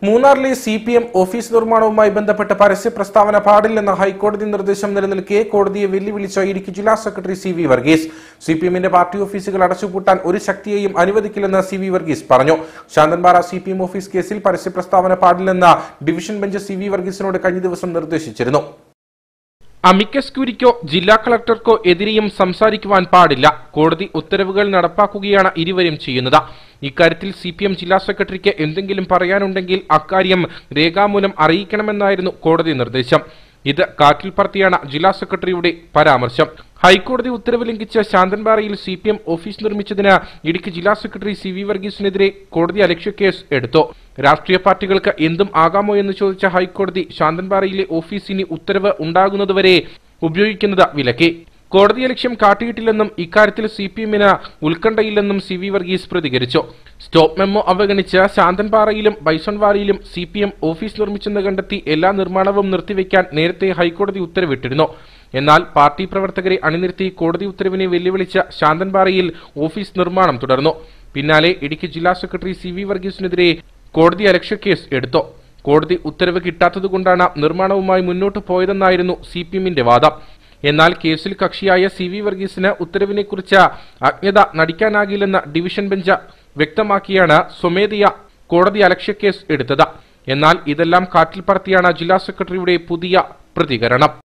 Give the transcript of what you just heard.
മൂന്നാറിലെ C P M office നിർമ്മാണവുമായി ബന്ധപ്പെട്ട പരസ്യ പ്രസ്താവന പാടില്ലെന്ന ഹൈക്കോടതി നിർദ്ദേശം നിലനിൽക്കെ കോടതിയെ വെല്ലുവിളിച്ച ഇടുക്കി ജില്ലാ secretary C V Varghese C P എമ്മിന്റെ പാർട്ടി ഓഫീസുകൾ അടച്ചുപൂട്ടാൻ ഒരു ശക്തിയെയും അനുവദിക്കില്ലെന്ന് സി വി വർഗീസ് പറഞ്ഞു Santhanpara C P M office കേസിൽ പരസ്യ പ്രസ്താവന പാടില്ലെന്ന ഡിവിഷൻ ബെഞ്ച് സി വി വർഗീസിനോട് കഴിഞ്ഞ ദിവസം നിർദ്ദേശിച്ചിരുന്നു അമിക്കസ് ക്യൂരിക്കോ ജില്ലാ കളക്ടർക്കോ എതിരെയും സംസാരിക്കുവാൻ പാടില്ല കോടതി ഉത്തരവുകൾ നടപ്പാക്കുകയാണ് ഇരുവരും ചെയ്യുന്നത് ഇക്കാര്യത്തിൽ സി പി എം ജില്ലാ സെക്രട്ടറിക്ക് എന്തെങ്കിലും പറയാനുണ്ടെങ്കിൽ അക്കാര്യം രേഖാമൂലം അറിയിക്കണമെന്നായിരുന്നു കോടതി നിർദ്ദേശം ഇത് കാറ്റിൽ പറത്തിയാണ് ജില്ലാ സെക്രട്ടറിയുടെ പരാമർശം ഹൈക്കോടതി ഉത്തരവ് ലംഘിച്ച് ശാന്തൻപാറയിൽ സി പി എം ഓഫീസ് നിർമ്മിച്ചതിന് ഇടുക്കി ജില്ലാ സെക്രട്ടറി സി വി വർഗീസിനെതിരെ കോടതി അലക്ഷ്യ കേസ് എടുത്തു രാഷ്ട്രീയ പാർട്ടികൾക്ക് എന്തും ആകാമോ എന്ന് ചോദിച്ച ഹൈക്കോടതി ശാന്തൻപാറയിലെ ഓഫീസ് ഇനി ഉത്തരവ് ഉണ്ടാകുന്നതുവരെ ഉപയോഗിക്കുന്നത് വിലക്കി കോടതി ലക്ഷ്യം കാട്ടിയിട്ടില്ലെന്നും ഇക്കാര്യത്തിൽ സി പി എമ്മിന് ഉത്കണ്ഠയില്ലെന്നും സി വി വർഗീസ് പ്രതികരിച്ചു സ്റ്റോപ്പ് മെമ്മോ അവഗണിച്ച് ശാന്തൻപാറയിലും ബൈസൺവാറിയിലും സി പി എം ഓഫീസ് നിർമ്മിച്ചെന്ന് കണ്ടെത്തി എല്ലാ നിർമ്മാണവും നിർത്തിവെക്കാൻ നേരത്തെ ഹൈക്കോടതി ഉത്തരവിട്ടിരുന്നു എന്നാൽ പാർട്ടി പ്രവർത്തകരെ അണിനിരത്തി കോടതി ഉത്തരവിനെ വെല്ലുവിളിച്ച ശാന്തൻപാറയിൽ ഓഫീസ് നിർമ്മാണം തുടർന്നു പിന്നാലെ ഇടുക്കി ജില്ലാ സെക്രട്ടറി സി വി വർഗീസിനെതിരെ കോടതി അലക്ഷ്യ കേസ് എടുത്തു കോടതി ഉത്തരവ് കിട്ടാത്തതുകൊണ്ടാണ് നിർമ്മാണവുമായി മുന്നോട്ട് പോയതെന്നായിരുന്നു സി പി എമ്മിന്റെ വാദം എന്നാൽ കേസിൽ കക്ഷിയായ സി വി വർഗീസിന് ഉത്തരവിനെക്കുറിച്ച് അജ്ഞത നടിക്കാനാകില്ലെന്ന് ഡിവിഷൻ ബെഞ്ച് വ്യക്തമാക്കിയാണ് സ്വമേധയ കോടതി അലക്ഷ്യ കേസ് എടുത്തത് എന്നാൽ ഇതെല്ലാം കാറ്റിൽ പറത്തിയാണ് ജില്ലാ സെക്രട്ടറിയുടെ പുതിയ പ്രതികരണം